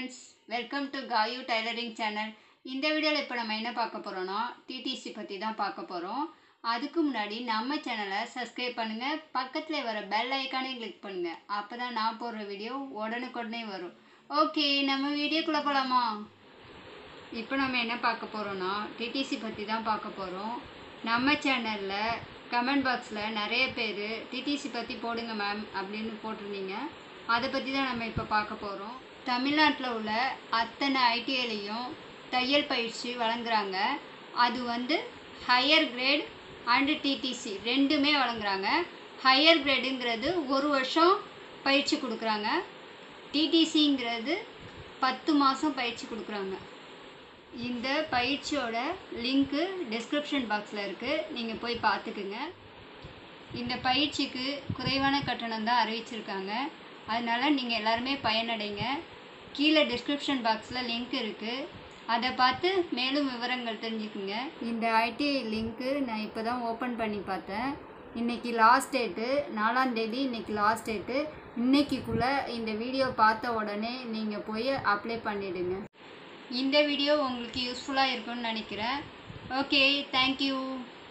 friends welcome to Gayu tailoring channel இந்த வீடியோவில் இப்போ நம்ம என்ன பார்க்க போகிறோன்னா டிடிசி பற்றி தான் பார்க்க போகிறோம் அதுக்கு முன்னாடி நம்ம சேனலை சப்ஸ்கிரைப் பண்ணுங்கள் பக்கத்தில் வர பெல் ஐக்கானே கிளிக் பண்ணுங்கள் அப்போ தான் நான் போடுற வீடியோ உடனுக்குடனே வரும் ஓகே நம்ம வீடியோக்குள்ளே போகலாமா இப்போ நம்ம என்ன பார்க்க போகிறோன்னா டிடிசி பற்றி தான் பார்க்க போகிறோம் நம்ம சேனலில் கமெண்ட் பாக்ஸில் நிறைய பேர் டிடிசி பற்றி போடுங்க மேம் அப்படின்னு போட்டிருந்தீங்க அதை பற்றி தான் நம்ம இப்போ பார்க்க போகிறோம் தமிழ்நாட்டில் உள்ள அத்தனை ஐடிஐலையும் தையல் பயிற்சி வழங்குறாங்க அது வந்து ஹையர் கிரேட் அண்டு டிடிசி ரெண்டுமே வழங்குறாங்க ஹையர் கிரேடுங்கிறது ஒரு வருஷம் பயிற்சி கொடுக்குறாங்க டிடிசிங்கிறது பத்து மாதம் பயிற்சி கொடுக்குறாங்க இந்த பயிற்சியோட லிங்க்கு டிஸ்கிரிப்ஷன் பாக்ஸில் இருக்குது நீங்கள் போய் பார்த்துக்குங்க இந்த பயிற்சிக்கு குறைவான கட்டணம் தான் அறிவிச்சிருக்காங்க அதனால் நீங்கள் எல்லாருமே பயனடைங்க கீழே டிஸ்கிரிப்ஷன் பாக்ஸில் லிங்க் இருக்குது அதை பார்த்து மேலும் விவரங்கள் தெரிஞ்சுக்குங்க இந்த ஐடிஐ லிங்க்கு நான் இப்போ தான் ஓப்பன் பண்ணி பார்த்தேன் இன்றைக்கி லாஸ்ட் டேட்டு நாலாம் தேதி இன்றைக்கி லாஸ்ட் டேட்டு இன்றைக்கிக்குள்ளே இந்த வீடியோ பார்த்த உடனே நீங்கள் போய் அப்ளை பண்ணிவிடுங்க இந்த வீடியோ உங்களுக்கு யூஸ்ஃபுல்லாக இருக்கும்னு நினைக்கிறேன் ஓகே தேங்க்யூ